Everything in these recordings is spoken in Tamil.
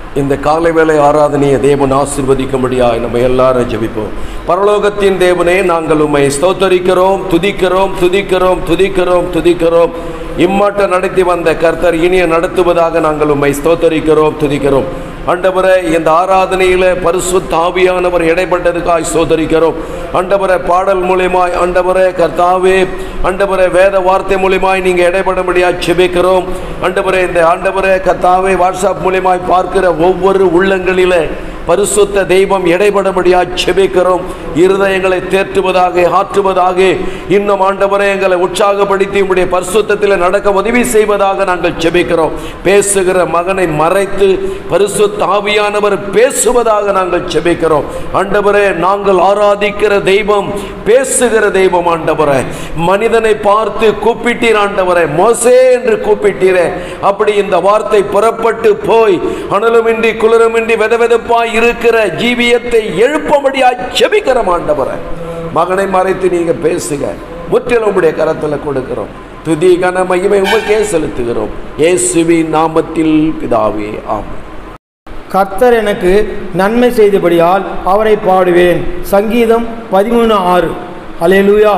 இந்த காலை வேளை ஆராதனையை தேவன் ஆசிர்வதிக்கும்படியாய் நம்ம எல்லாரும் ஜெபிப்போம் பரலோகத்தின் தேவனே நாங்கள் உம்மை ஸ்தோத்தரிக்கிறோம் துதிக்கிறோம் துதிக்கிறோம் துதிக்கிறோம் துதிக்கிறோம் இம்மாட்ட நடத்தி வந்த கர்த்தர் இனிய நடத்துவதாக நாங்கள் உம்மை ஸ்தோத்தரிக்கிறோம் துதிக்கிறோம் ஆண்டவரே இந்த ஆராதனையில பரிசுத்த ஆவியானவர் இடைப்பட்டதுக்காய் சோதரிக்கிறோம் ஆண்டவரே பாடல் மூலியமாய் ஆண்டவரே கர்த்தாவே ஆண்டவரே வேத வார்த்தை மூலியமாய் நீங்க இடைப்படும்படியாய் செபிக்கிறோம் ஆண்டவரே இந்த ஆண்டவரே கர்த்தாவே வாட்ஸ்அப் மூலியமாய் பார்க்கிற ஒவ்வொரு உள்ளங்களிலே பரிசுத்த தெய்வம் இடைபடும்படியாய் செபிக்கிறோம் இருதயங்களை தேற்றுவதாக ஆற்றுவதாக இன்னும் ஆண்டவரே எங்களை உற்சாகப்படுத்தி உடைய பரிசுத்தத்தில் நடக்க உதவி செய்வதாக நாங்கள் செபிக்கிறோம் பேசுகிற மகனை மறைத்து பரிசுத்த ஆவியானவர் பேசுவதாக நாங்கள் செபிக்கிறோம் ஆண்டவரே நாங்கள் ஆராதிக்கிற தெய்வம் பேசுகிற தெய்வம் ஆண்டவரே மனிதனை பார்த்து கூப்பிட்டீர் ஆண்டவரே மோசே என்று கூப்பிட்டீரே அப்படி இந்த வார்த்தை புறப்பட்டு போய் அனலுமின்றி குளிருமின்றி வெதவெதப்பாய் இருக்கிற ஜீவியத்தை எழுப்பபடியாய் செபிக்கிற ஆண்டவரே மகனை மறைத்து நீங்க பேசுங்க முற்றிலும் உடைய கரத்தில் கொடுக்கிறோம் துதி கன மகிமை உமக்கே செலுத்துகிறோம் இயேசுவின் நாமத்தில் பிதாவே ஆமென் கர்த்தர் எனக்கு நன்மை செய்தபடியால் அவரை பாடுவேன் சங்கீதம் பதிமூணு ஆறு அலேலூயா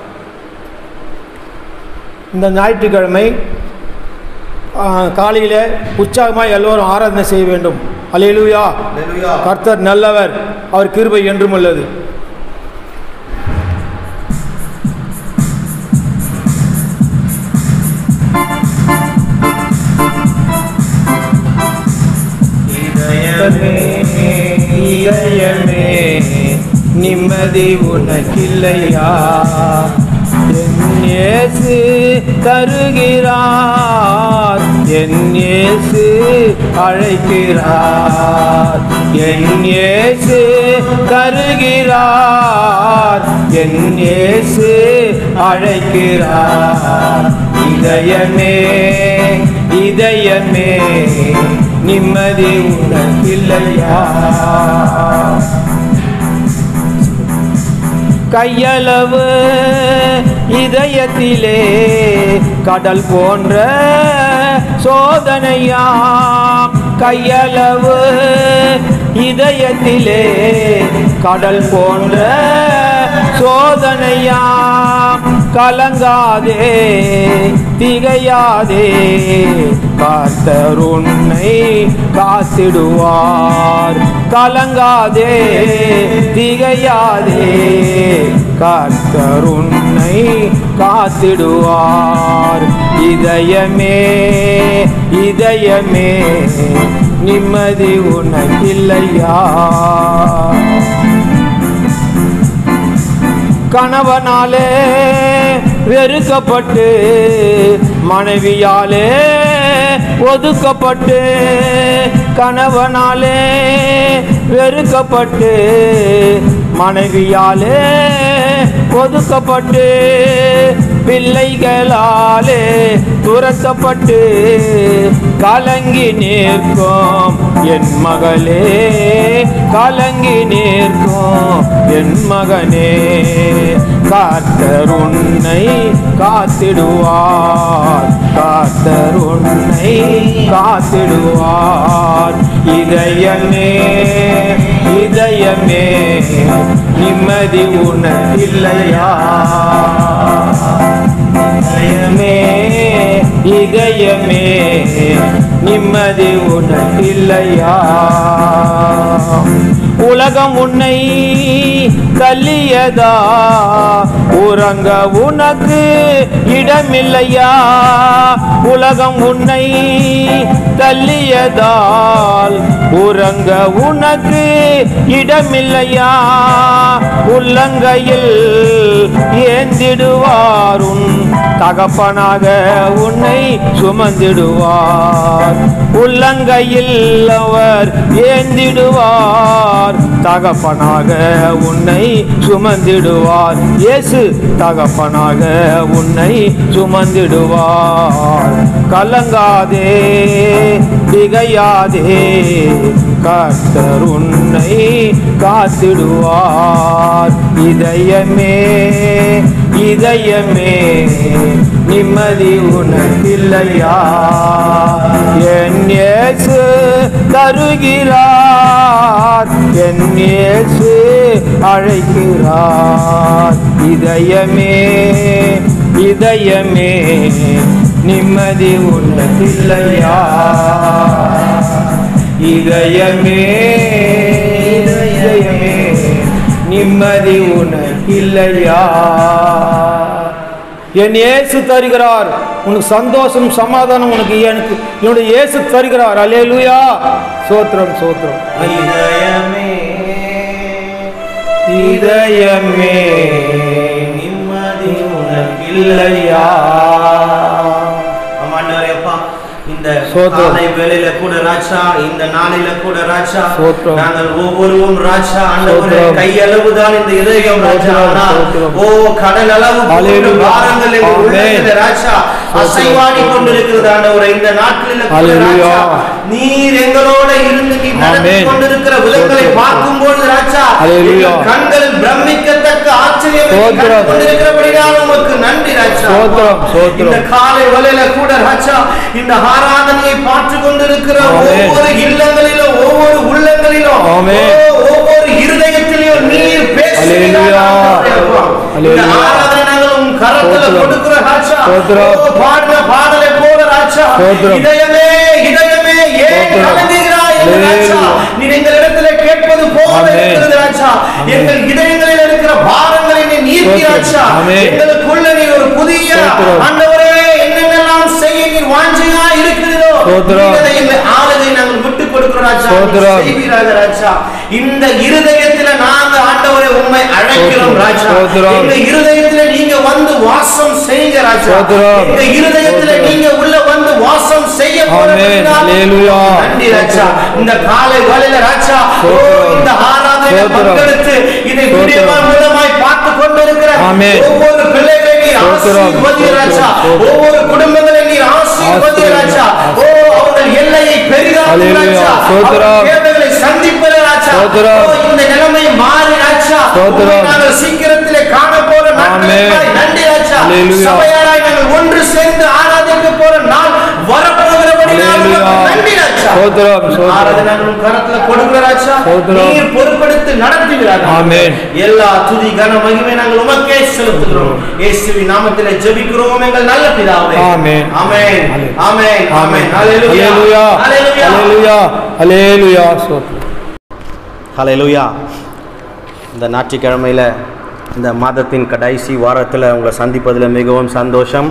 இந்த ஞாயிற்றுக்கிழமை ஆ, காலையில உற்சாகமாக எல்லோரும் ஆராதனை செய்ய வேண்டும் அலேலூயா கர்த்தர் நல்லவர் அவர் கிருபை என்றும் உள்ளது இதயமே இதயமே நிம்மதி உனக்கில்லையா என் இயேசு தருகிறார் என் இயேசு அழைக்கிறார் என் இயேசு தருகிறார் என் இயேசு அழைக்கிறார் இதயமே இதயமே நிம்மதி உனக்கில்லையா கையளவு இதயத்திலே கடல் போன்ற சோதனையா கையளவு இதயத்திலே கடல் போன்ற சோதனையா கலங்காதே திகையாதே காத்தர் உன்னை காத்திடுவார் கலங்காதே திகையாதே காத்தர் உன்னை காத்திடுவார் இதயமே இதயமே நிம்மதி உனக்கில்லையா கணவனாலே வெறுக்கப்பட்டு மனைவியாலே ஒதுக்கப்பட்டு கணவனாலே வெறுக்கப்பட்டு மனைவியாலே ஒதுக்கப்பட்டு பிள்ளைகளாலே துரத்தப்பட்டு கலங்கி நிற்கும் என் மகளே கலங்கி நிற்கும் என் மகனே காத்தர் உன்னை காத்திடுவார் காத்தர் உன்னை காத்திடுவார் இதயமே இதயமே நிம்மதி உனக்கில்லையா இதயமே இதயமே நிம்மதி உனக்கில்லையா உலகம் உன்னை தள்ளியதா உறங்க உனக்கு இடமில்லையா உலகம் உன்னை தள்ளியதால் உறங்க உனக்கு இடமில்லையா உள்ளங்கையில் ஏந்திடுவாரும் தகப்பனாக உன்னை சுமந்திடுவார் உள்ளங்கையில் அவர் ஏந்திடுவார் தகப்பனாக உன்னை சுமந்திடுவார் இயேசு தகப்பனாக உன்னை சுமந்திடுவார் கலங்காதே திகையாதே கர்த்தர் உன்னை காத்திடுவார் இதயமே இதயமே நிம்மதி உனக்கில்லையா என் இயேசு தருகிறார் என் இயேசு அழைக்கிறார் இதயமே இதயமே நிம்மதி உன்னதில்லையா இதயமே இதயமே நிம்மதி உனக்கில்லையா என் இயேசு தருகிறார் உனக்கு சந்தோஷம் சமாதானம் உனக்கு எனக்கு என்னுடைய இயேசு தருகிறார் அல்லேலூயா சோத்திரம் சோத்திரம் இதயமே இதயமே நிம்மதி இல்லையா ஆமாண்டவரே அப்பா இந்த சோத்திரம். காலை வேளையில கூட ராஜா இந்த நாளில கூட ராஜா சோத்திரம். நாங்கள் ஒவ்வொருவரும் ராஜா ஆண்டவரே சோத்திரம். கையளவு தான் இந்த இதயம் ராஜா சோத்திரம், ஆனால் சோத்திரம். ஓ கடல் அளவு போன்ற அல்லேலூயா. பாரங்கள் எங்கள் ஆமென். உள்ளத்திலே ராஜா அசைவாடி கொண்டிருக்கிறது ஆண்டவரே இந்த நாட்களில கூட அல்லேலூயா. ராஜா நீர் எங்களோட இருந்து நீ நடத்தி ஆமென். கொண்டிருக்கிற விதங்களை சோத்திரம். பார்க்கும்போது ராஜா அல்லேலூயா. எங்கள் கண்கள் பிரமிக்கத்தக்க ஆச்சரியம் சோத்திரம். கொண்டிருக்கிறபடினால் உமக்கு நன்றி ராஜா சோத்திரம், சோத்திரம். இந்த காலை வேளையில கூட ராஜா இந்த ஆராதனையை பார்த்து கொண்டிருக்கிற ஆமென். ஒவ்வொரு இல்லங்களிலும் ஒவ்வொரு உள்ளங்களிலும் ஆமென். ஓ, ஒவ்வொரு இருதயத்திலும் நீர் அல்லேலூயா. பேசுகிறீர்கள் இந்த அல்லேலூயா. ஆராதனை நாங்கள் உம் கரத்துல சோத்திரம். கொடுக்கிற ராஜா சோத்திரம். ஓ, பாடின பாடலை போல ராஜா சோத்திரம். இதயமே இதயமே ஏன் சோத்திரம். கலங்குகிறாய் என்று ராஜா அல்லேலூயா. நீ எங்களிடத்துல கேட்பது போல ஆமென். இருக்கிறது ராஜா எங்கள் இதயங்களில் இருக்கிற பாரங்களை நீ நீக்கி சோத்திரம். ராஜா ஆமென். எங்களுக்குள்ள நீ ஒரு புதிய சோத்திரம். ஆண்டவரே என்னென்னலாம் செய்ய நீர் வாஞ்சையா இருக்கிறதோ சோத்திரம். நீர் அதை எங்கள் ஆளுகை நாங்கள் விட்டு கொடுக்கிறோம் ராஜா நீர் சோத்திரம். செய்வீராக ராஜா இந்த இருதயத்துல நாங்க ஆண்டவரை உண்மை அழைக்கிறோம் சோத்திரம். ராஜா சோத்திரம். எங்க இருதயத்துல நீங்க வந்து வாசம் செய்யுங்க ராஜா சோத்திரம். எங்க இருதயத்துல சோத்திரம். நீங்க உள்ள வந்து வாசம் செய்ய ஆமென். போறீங்கன்னா அல்லேலூயா. நன்றி ராஜா இந்த காலை வேளையில ராஜா ஓ, சோத்திரம். இந்த ஆராதனை சோத்திரம். பங்கெடுத்து இதை சோத்திரம். வீடியோவா மூலமாய் பார்த்து கொண்டிருக்கிற ஆமென். ஒவ்வொரு பிள்ளைகளை நீர் சோத்திரம். ஆசீர்வதி ராஜா சோத்திரம். ஒவ்வொரு குடும்பங்களை நீர் ஆசீர்வதி ராஜா ஓ அவர்கள் எல்லையை பெரிதாக்கும் அல்லேலூயா. ராஜா சோத்திரம். அவர்கள் தேவைகளை சந்திப்பது ராஜா சோத்திரம். ஓ, இந்த நிலைமை மாறி ராஜா சோத்திரம். உம்மை நாங்கள் சீக்கிரத்திலே காண போற நாட்களுக்காய் ஆமென். நன்றி ராஜா அல்லேலூயா. சபையாராய் நாங்கள் ஒன்று சேர்ந்து ஆராதிக்க போற நாள் வரப்போகிறபடினால் அல்லேலூயா. உமக்கு நன்றி ராஜா சோத்திரம், சோத்திரம். ஆராதனை நாங்கள் உம் கரத்துல கொடுக்கிற ராஜா சோத்திரம். நீர் பொறுப்படுத்தி நடத்துகிறார் ஆமென். எல்லா துதி கன மகிமை நாங்கள் உமக்கே செலுத்துகிறோம் இயேசுவின் நாமத்திலே ஜெபிக்கிறோம் எங்கள் நல்ல பிதாவே ஆமென். ஆமென் ஆமென் ஆமென் ஹalleluya அல்லேலூயா. ஹalleluya அல்லேலூயா. அல்லேலூயா. சோத்திரம். ஹalleluya இந்த ஞாயிற்றுக்கிழமையில் இந்த மாதத்தின் கடைசி வாரத்தில் உங்களை சந்திப்பதில் மிகவும் சந்தோஷம்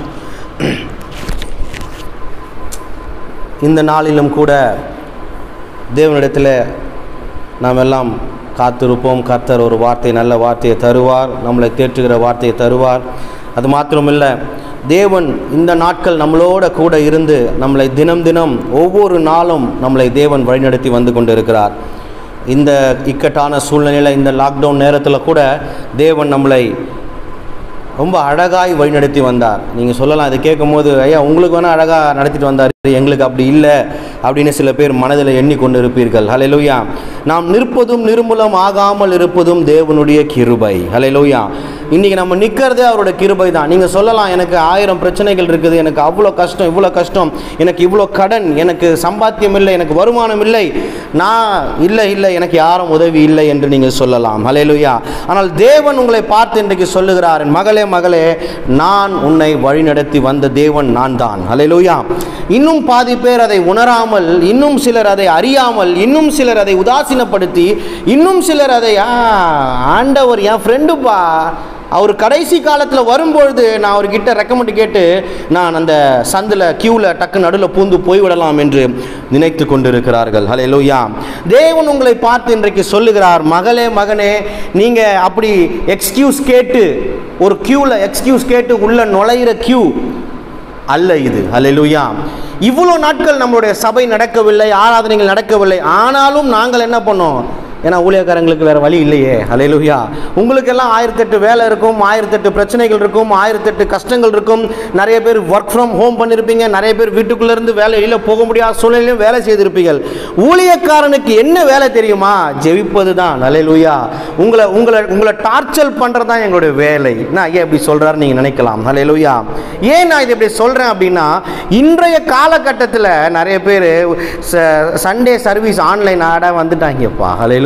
இந்த நாளிலும் கூட தேவனிடத்தில் நாம் எல்லாம் காத்திருப்போம் கர்த்தர் ஒரு வார்த்தை நல்ல வார்த்தையை தருவார் நம்மளை தேற்றுகிற வார்த்தையை தருவார் அது மாத்திரமில்லை தேவன் இந்த நாட்கள் நம்மளோட கூட இருந்து நம்மளை தினம் தினம் ஒவ்வொரு நாளும் நம்மளை தேவன் வழிநடத்தி வந்து கொண்டிருக்கிறார் இந்த இக்கட்டான சூழ்நிலையில் இந்த லாக்டவுன் நேரத்தில் கூட தேவன் நம்மளை ரொம்ப அழகாய் வழிநடத்தி வந்தார் நீங்கள் சொல்லலாம் இதை கேட்கும்போது ஐயா உங்களுக்கு வேணால் அழகாக நடத்திட்டு வந்தார் எங்களுக்கு அப்படி இல்லை அப்படின்னு சில பேர் மனதில் எண்ணிக்கொண்டு இருப்பீர்கள் ஹalleluya நாம் நிற்பதும் நிர்மூலம் ஆகாமல் இருப்பதும் தேவனுடைய கிருபை ஹalleluya இன்றைக்கி நம்ம நிற்கிறதே அவரோட கிருபை தான் நீங்கள் சொல்லலாம் எனக்கு ஆயிரம் பிரச்சனைகள் இருக்குது எனக்கு அவ்வளோ கஷ்டம் இவ்வளோ கஷ்டம் எனக்கு இவ்வளோ கடன் எனக்கு சம்பாத்தியம் இல்லை எனக்கு வருமானம் இல்லை நான் இல்லை இல்லை எனக்கு யாரும் உதவி இல்லை என்று நீங்கள் சொல்லலாம் ஹalleluya ஆனால் தேவன் உங்களை பார்த்து இன்றைக்கு சொல்லுகிறார் என் மகளே மகளே நான் உன்னை வழிநடத்தி வந்த தேவன் நான் தான் ஹalleluya இன்னும் பாதி பேர் அதை உணராமல் இன்னும் சிலர் அதை அறியாமல் இன்னும் சிலர் அதை உதாசீனப்படுத்தி இன்னும் சிலர் அதை "ஆ, ஆண்டவர் என் ஃப்ரெண்டுப்பா அவர் கடைசி காலத்தில் வரும்பொழுது நான் அவர்கிட்ட ரெக்கமெண்ட் கேட்டு நான் அந்த சந்தில் கியூவில் டக்கு நடுவில் பூந்து போய்விடலாம் என்று நினைத்து கொண்டிருக்கிறார்கள் ஹலே லோயா தேவன் உங்களை பார்த்து இன்றைக்கு சொல்லுகிறார் மகளே மகனே நீங்கள் அப்படி எக்ஸ்கியூஸ் கேட்டு ஒரு கியூவில் எக்ஸ்கியூஸ் கேட்டு உள்ள நுழையிற கியூ அல்ல இது ஹalleluya இவ்வளோ நாட்கள் நம்மளுடைய சபை நடக்கவில்லை ஆராதனைகள் நடக்கவில்லை ஆனாலும் நாங்கள் என்ன பண்ணோம் ஏன்னா ஊழியக்காரங்களுக்கு வேறு வழி இல்லையே அலையலுயா உங்களுக்கெல்லாம் ஆயிரத்தெட்டு வேலை இருக்கும் ஆயிரத்தெட்டு பிரச்சனைகள் இருக்கும் ஆயிரத்தெட்டு கஷ்டங்கள் இருக்கும் நிறைய பேர் ஒர்க் ஃப்ரம் ஹோம் பண்ணியிருப்பீங்க நிறைய பேர் வீட்டுக்குள்ளே இருந்து வேலையில் போக முடியாத சூழ்நிலையிலும் வேலை செய்திருப்பீர்கள் ஊழியக்காரனுக்கு என்ன வேலை தெரியுமா ஜெபிப்பது தான் அலையலுயா உங்களை உங்களை உங்களை டார்ச்சர் பண்ணுறது தான் எங்களுடைய வேலை நான் ஐயா இப்படி சொல்கிறாரு நீங்கள் நினைக்கலாம் அலையலுயா ஏன் நான் இதை இப்படி சொல்கிறேன் அப்படின்னா இன்றைய காலகட்டத்தில் நிறைய பேர் சண்டே சர்வீஸ் ஆன்லைன் ஆட வந்துட்டாங்கப்பா ஹalleluya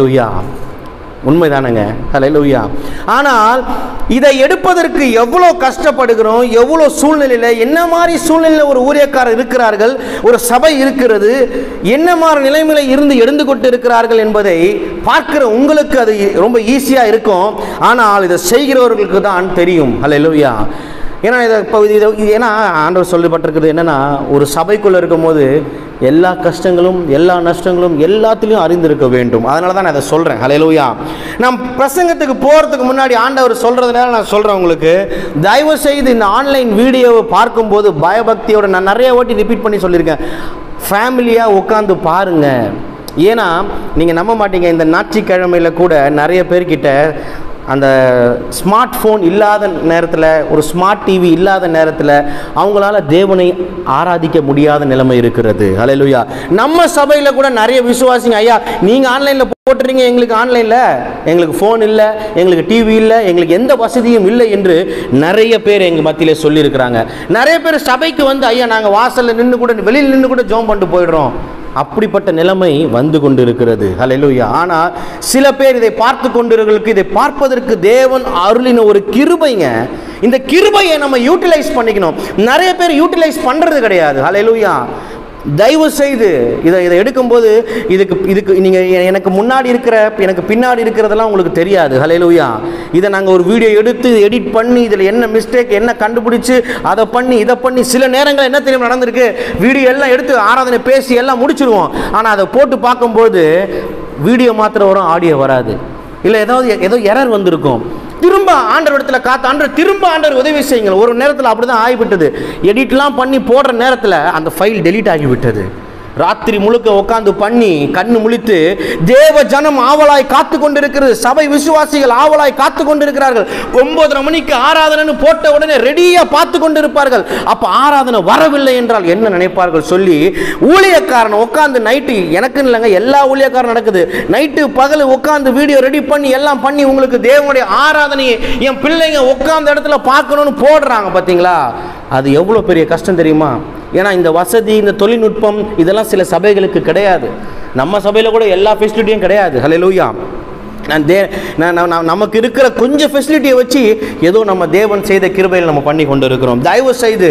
உண்மைதானங்க ஹalleluya ஆனால் இதை எடுப்பதற்கு எவ்வளோ கஷ்டப்படுகிறோம் எவ்வளோ சூழ்நிலையில் என்ன மாதிரி சூழ்நிலையில் ஒரு ஊழியக்காரர் இருக்கிறார்கள் ஒரு சபை இருக்கிறது என்ன மாதிரி நிலைமையில் இருந்து எழுந்து கொண்டு இருக்கிறார்கள் என்பதை பார்க்கிற உங்களுக்கு அது ரொம்ப ஈஸியாக இருக்கும் ஆனால் இதை செய்கிறவர்களுக்கு தான் தெரியும் ஹalleluya ஏன்னா இதை இப்போ இது இது ஏன்னா ஆண்டவர் சொல்லப்பட்டிருக்கிறது என்னென்னா ஒரு சபைக்குள்ளே இருக்கும்போது எல்லா கஷ்டங்களும் எல்லா நஷ்டங்களும் எல்லாத்துலேயும் அறிந்திருக்க வேண்டும் அதனால தான் நான் அதை சொல்கிறேன் ஹalleluya நான் பிரசங்கத்துக்கு போகிறதுக்கு முன்னாடி ஆண்டவர் சொல்கிறதுனால நான் சொல்கிறேன் உங்களுக்கு தயவு செய்து இந்த ஆன்லைன் வீடியோவை பார்க்கும்போது பயபக்தியோட நான் நிறைய வாட்டி ரிப்பீட் பண்ணி சொல்லியிருக்கேன் ஃபேமிலியாக உட்காந்து பாருங்கள் ஏன்னா நீங்கள் நம்ப மாட்டீங்க இந்த ஞாயிற்றுக்கிழமையில் கூட நிறைய பேர்கிட்ட அந்த ஸ்மார்ட் ஃபோன் இல்லாத நேரத்தில் ஒரு ஸ்மார்ட் டிவி இல்லாத நேரத்தில் அவங்களால தேவனை ஆராதிக்க முடியாத நிலைமை இருக்கிறது ஹalleluya நம்ம சபையில் கூட நிறைய விசுவாசிங்க ஐயா நீங்கள் ஆன்லைனில் போட்டுறீங்க எங்களுக்கு ஆன்லைனில் எங்களுக்கு ஃபோன் இல்லை எங்களுக்கு டிவி இல்லை எங்களுக்கு எந்த வசதியும் இல்லை என்று நிறைய பேர் எங்கள் மத்தியிலே சொல்லியிருக்கிறாங்க நிறைய பேர் சபைக்கு வந்து ஐயா நாங்கள் வாசலில் நின்று கூட வெளியில் நின்று கூட ஜோம் பண்ணிட்டு போயிடுறோம் அப்படிப்பட்ட நிலைமை வந்து கொண்டிருக்கிறது ஹalleluya ஆனால் சில பேர் இதை பார்த்து கொண்டிருக்கிறவர்களுக்கு இதை பார்ப்பதற்கு தேவன் அருளின ஒரு கிருபைங்க இந்த கிருபையை நம்ம யூட்டிலைஸ் பண்ணிக்கணும் நிறைய பேர் யூட்டிலைஸ் பண்ணுறது கிடையாது ஹalleluya தயவு செய்து இதை இதை எடுக்கும்போது இதுக்கு இதுக்கு நீங்கள் எனக்கு முன்னாடி இருக்கிற எனக்கு பின்னாடி இருக்கிறதெல்லாம் உங்களுக்கு தெரியாது ஹalleluya இதை நாங்கள் ஒரு வீடியோ எடுத்து எடிட் பண்ணி இதில் என்ன மிஸ்டேக் என்ன கண்டுபிடிச்சு அதை பண்ணி இதை பண்ணி சில நேரங்கள் என்ன தெரியும் நடந்திருக்கு வீடியோ எல்லாம் எடுத்து ஆராதனை பேசி எல்லாம் முடிச்சிருவோம் ஆனால் அதை போட்டு பார்க்கும்போது வீடியோ மாத்திரம் வரும் ஆடியோ வராது இல்லை ஏதாவது ஏதோ எரர் வந்திருக்கும் திரும்ப ஆண்டர் இடத்துல காத்து ஆண்டர் திரும்ப ஆண்டர் உதவி செய்யுங்க ஒரு நேரத்தில் அப்படி தான் ஆகிவிட்டது எடிட்லாம் பண்ணி போடுற நேரத்தில் அந்த ஃபைல் டெலீட் ஆகிவிட்டது ராத்திரி முழுக்க உட்காந்து பண்ணி கண்ணு முழித்து தேவ ஜனம் ஆவலாய் காத்து கொண்டிருக்கிறது சபை விசுவாசிகள் ஆவலாய் காத்து கொண்டிருக்கிறார்கள் ஒன்பதரை மணிக்கு ஆராதனைன்னு போட்ட உடனே ரெடியா பார்த்து கொண்டிருப்பார்கள் அப்ப ஆராதனை வரவில்லை என்றால் என்ன நினைப்பார்கள் சொல்லி ஊழியக்காரன் உட்காந்து நைட்டு எனக்குன்னு இல்லைங்க எல்லா ஊழியக்காரன் நடக்குது நைட்டு பகல் உட்காந்து வீடியோ ரெடி பண்ணி எல்லாம் பண்ணி உங்களுக்கு தேவனுடைய ஆராதனையை என் பிள்ளைங்க உட்கார்ந்த இடத்துல பார்க்கணும்னு போடுறாங்க பார்த்தீங்களா அது எவ்வளோ பெரிய கஷ்டம் தெரியுமா ஏன்னா இந்த வசதி இந்த தொழில்நுட்பம் இதெல்லாம் சில சபைகளுக்கு கிடையாது நம்ம சபையில் கூட எல்லா ஃபெசிலிட்டியும் கிடையாது ஹalleluya நான் தே நான் நான் நான் நமக்கு இருக்கிற கொஞ்சம் ஃபெசிலிட்டியை வச்சு ஏதோ நம்ம தேவன் செய்த கிருபையில் நம்ம பண்ணி கொண்டு இருக்கிறோம் தயவு செய்து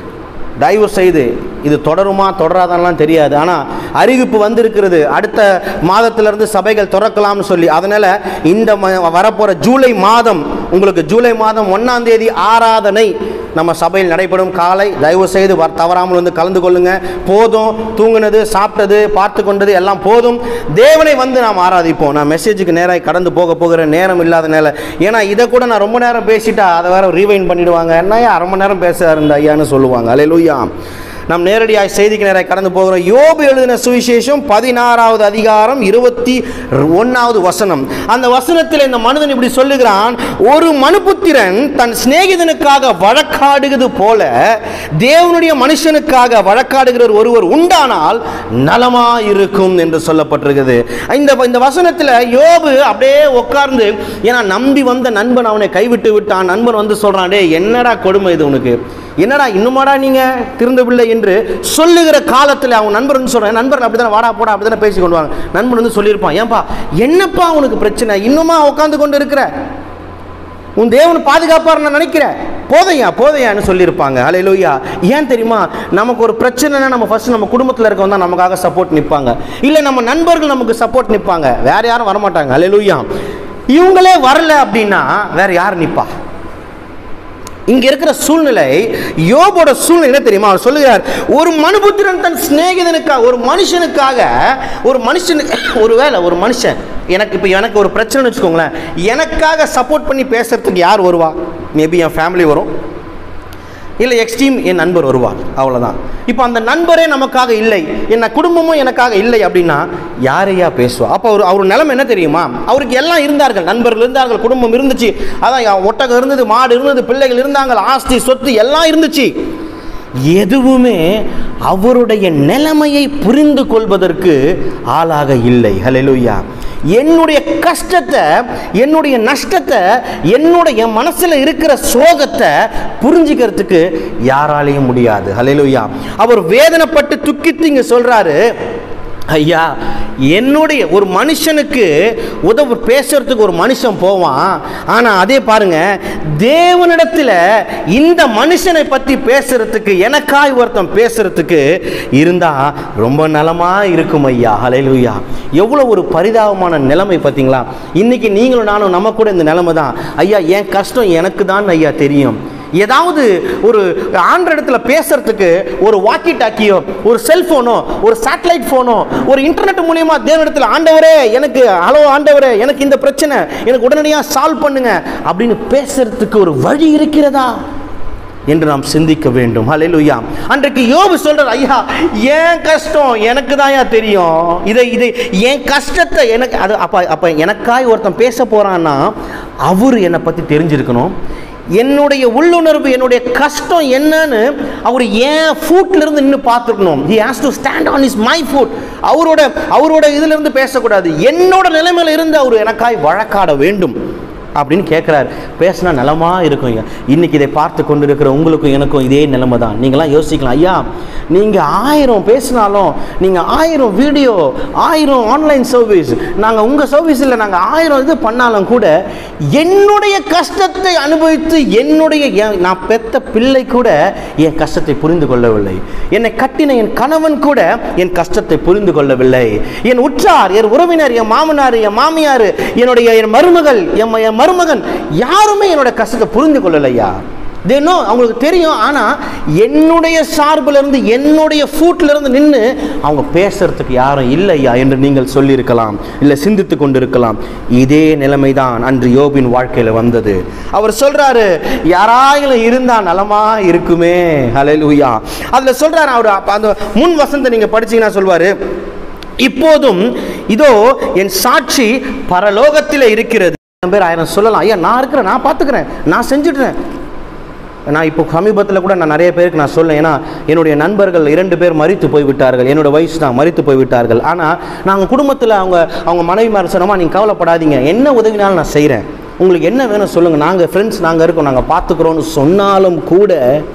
தயவு செய்து இது தொடருமா தொடராதான்லாம் தெரியாது ஆனால் அறிவிப்பு வந்திருக்கிறது அடுத்த மாதத்திலிருந்து சபைகள் திறக்கலாம்னு சொல்லி அதனால் இந்த ம- வரப்போகிற ஜூலை மாதம் உங்களுக்கு ஜூலை மாதம் ஒன்றாம் தேதி ஆராதனை நம்ம சபையில் நடைபெறும் காலை தயவு செய்து வர் தவறாமல் வந்து கலந்து கொள்ளுங்க போதும் தூங்குனது சாப்பிட்டது பார்த்து கொண்டது எல்லாம் போதும் தேவனை வந்து நாம் ஆராதிப்போம் நான் மெசேஜுக்கு நேராக கடந்து போக போகிற நேரம் இல்லாத நேரம் ஏன்னா இதை கூட நான் ரொம்ப நேரம் பேசிட்டா அதை வேற ரீவைண்ட் பண்ணிடுவாங்க என்னையா அரை மணி நேரம் பேசுறாரு இந்த ஐயான்னு சொல்லுவாங்க அலையிலுயா நாம் நேரடியாக செய்திக்கு நேராக கடந்து போகிறோம் யோபு எழுதின சுவிசேஷம் பதினாறாவது அதிகாரம் இருபத்தி ஒன்றாவது வசனம் அந்த வசனத்தில் இந்த மனிதன் இப்படி சொல்லுகிறான் ஒரு மனுபுத்திரன் தன் சிநேகிதனுக்காக வழக்காடுகிறது போல தேவனுடைய மனுஷனுக்காக வழக்காடுகிற ஒருவர் உண்டானால் நலமா இருக்கும் என்று சொல்லப்பட்டிருக்குது இந்த இந்த வசனத்தில் யோபு அப்படியே உட்கார்ந்து ஏன்னா நம்பி வந்த நண்பன் அவனை கைவிட்டு விட்டான் நண்பன் வந்து சொல்றான் டேய் என்னடா கொடுமை இது உனக்கு என்னடா இன்னுமாடா நீங்க திருந்தவில்லை என்று சொல்லுகிற காலத்தில் அவன் நண்பர்னு சொல்றேன் நண்பர்கள் அப்படிதானே வாடா போடா அப்படிதானே பேசி கொண்டு வாங்க நண்பன் வந்து சொல்லியிருப்பான் ஏன்பா என்னப்பா உனக்கு பிரச்சனை இன்னுமா உட்காந்து கொண்டு இருக்கிற உன் தேவன் பாதுகாப்பார் நான் நினைக்கிறேன் போதையா போதையான்னு சொல்லியிருப்பாங்க அலையிலோயா ஏன் தெரியுமா நமக்கு ஒரு பிரச்சனைனா நம்ம ஃபர்ஸ்ட் நம்ம குடும்பத்தில் இருக்கவங்க தான் நமக்காக சப்போர்ட் நிற்பாங்க இல்லை நம்ம நண்பர்கள் நமக்கு சப்போர்ட் நிற்பாங்க வேற யாரும் வரமாட்டாங்க அலையிலோயா இவங்களே வரல அப்படின்னா வேற யார் நிற்பா இங்க இருக்கிற சூழ்நிலை யோபோட சூழ்நிலை என்ன தெரியுமா அவர் சொல்லுகிறார் ஒரு மனுபுத்திரன் தன் சிநேகிதனுக்காக ஒரு மனுஷனுக்காக ஒரு மனுஷனு ஒருவேளை ஒரு மனுஷன் எனக்கு இப்போ எனக்கு ஒரு பிரச்சனைன்னு வச்சுக்கோங்களேன் எனக்காக சப்போர்ட் பண்ணி பேசுறதுக்கு யார் வருவா மேபி என் ஃபேமிலி வரும் இல்லை எக்ஸ்ட்ரீம் என் நண்பர் வருவார் அவ்வளோதான் இப்போ அந்த நண்பரே நமக்காக இல்லை என்ன குடும்பமும் எனக்காக இல்லை அப்படின்னா யாரையா பேசுவா அப்போ அவர் அவர் நிலைமை என்ன தெரியுமா அவருக்கு எல்லாம் இருந்தார்கள் நண்பர்கள் இருந்தார்கள் குடும்பம் இருந்துச்சு அதான் ஒட்டகம் இருந்தது மாடு இருந்தது பிள்ளைகள் இருந்தாங்க ஆஸ்தி சொத்து எல்லாம் இருந்துச்சு எதுவுமே அவருடைய நிலைமையை புரிந்து கொள்வதற்கு ஆளாக இல்லை ஹalleluya என்னுடைய கஷ்டத்தை என்னுடைய நஷ்டத்தை என்னுடைய மனசுல இருக்கிற சோகத்தை புரிஞ்சுக்கிறதுக்கு யாராலையும் முடியாது ஹalleluya அவர் வேதனைப்பட்டு துக்கித்து இங்க சொல்றாரு ஐயா என்னுடைய ஒரு மனுஷனுக்கு உதவு பேசுறதுக்கு ஒரு மனுஷன் போவான் ஆனால் அதே பாருங்க தேவனிடத்தில் இந்த மனுஷனை பற்றி பேசுறதுக்கு எனக்காய் ஒருத்தன் பேசுறதுக்கு இருந்தா ரொம்ப நலமா இருக்கும் ஐயா ஹalleluya எவ்வளோ ஒரு பரிதாபமான நிலைமை பார்த்தீங்களா இன்னைக்கு நீங்களும் நானும் நம்ம கூட இந்த நிலைமை தான் ஐயா என் கஷ்டம் எனக்கு தான் ஐயா தெரியும் ஏதாவது ஒரு ஆண்ட இடத்துல பேசுறதுக்கு ஒரு வாக்கி டாக்கியோ ஒரு செல்போனோ ஒரு சேட்டலைட் ஃபோனோ ஒரு இன்டர்நெட் மூலியமா தேவனிடத்தில் ஆண்டவரே எனக்கு ஹலோ ஆண்டவரே எனக்கு இந்த பிரச்சனை எனக்கு உடனடியாக சால்வ் பண்ணுங்க அப்படின்னு பேசுறதுக்கு ஒரு வழி இருக்கிறதா என்று நாம் சிந்திக்க வேண்டும் ஹalleluya அன்றைக்கு யோபு சொல்றார் ஐயா ஏன் கஷ்டம் எனக்கு தான்யா தெரியும் இதை இதை என் கஷ்டத்தை எனக்கு அது அப்ப அப்ப எனக்காய் ஒருத்தன் பேச போறான்னா அவர் என்னை பத்தி தெரிஞ்சிருக்கணும் என்னுடைய உள்ளுணர்வு என்னுடைய கஷ்டம் என்னன்னு அவர் ஏன் ஃபுட்ல இருந்து நின்று பார்த்துக்கணும் he has to stand on is my foot அவரோட அவரோட இதுல இருந்து பேசக்கூடாது என்னோட நிலைமையில இருந்து அவர் எனக்காய் வழக்காட வேண்டும் அப்படின்னு கேட்குறாரு பேசினா நலமா இருக்கும் ஐயா இன்னைக்கு இதை பார்த்து கொண்டு இருக்கிற உங்களுக்கும் எனக்கும் இதே நிலைமை தான் நீங்களாம் யோசிக்கலாம் ஐயா நீங்கள் ஆயிரம் பேசினாலும் நீங்கள் ஆயிரம் வீடியோ ஆயிரம் ஆன்லைன் சர்வீஸ் நாங்கள் உங்கள் சர்வீஸில் நாங்கள் ஆயிரம் இது பண்ணாலும் கூட என்னுடைய கஷ்டத்தை அனுபவித்து என்னுடைய என் நான் பெத்த பிள்ளை கூட என் கஷ்டத்தை புரிந்து கொள்ளவில்லை என்னை கட்டின என் கணவன் கூட என் கஷ்டத்தை புரிந்து கொள்ளவில்லை என் உற்றார் என் உறவினர் என் மாமனார் என் மாமியார் என்னுடைய என் மருமகள் என் ம- என் மருமகன் யாருமே என்னோட கஷ்டத்தை புரிந்து கொள்ளலையா தேனோ அவங்களுக்கு தெரியும் ஆனால் என்னுடைய சார்புல இருந்து என்னுடைய ஃபூட்ல இருந்து நின்று அவங்க பேசுறதுக்கு யாரும் இல்லையா என்று நீங்கள் சொல்லியிருக்கலாம் இல்லை சிந்தித்து கொண்டிருக்கலாம் இதே நிலைமைதான் அன்று யோபின் வாழ்க்கையில் வந்தது அவர் சொல்றாரு யாராயிலும் இருந்தா நலமா இருக்குமே ஹalleluya அதுல சொல்றாரு அவர் அப்ப அந்த முன் வசந்த நீங்க படிச்சீங்கன்னா சொல்வாரு இப்போதும் இதோ என் சாட்சி பரலோகத்தில் இருக்கிறது ஆயிரம் பேர் ஆயிரம் சொல்லலாம் ஐயா நான் இருக்கிறேன் நான் பார்த்துக்கிறேன் நான் செஞ்சுடுறேன் நான் இப்போ சமீபத்தில் கூட நான் நிறைய பேருக்கு நான் சொல்லேன் ஏன்னா என்னுடைய நண்பர்கள் இரண்டு பேர் மறித்து போய்விட்டார்கள் என்னோட வயசு தான் மறித்து போய்விட்டார்கள் ஆனால் நாங்கள் குடும்பத்தில் அவங்க அவங்க மனைவி மாதிரி சொன்னோமா நீங்கள் கவலைப்படாதீங்க என்ன உதவினாலும் நான் செய்கிறேன் உங்களுக்கு என்ன வேணும் சொல்லுங்கள் நாங்கள் ஃப்ரெண்ட்ஸ் நாங்கள் இருக்கோம் நாங்கள் பார்த்துக்குறோன்னு சொன்னாலும் கூட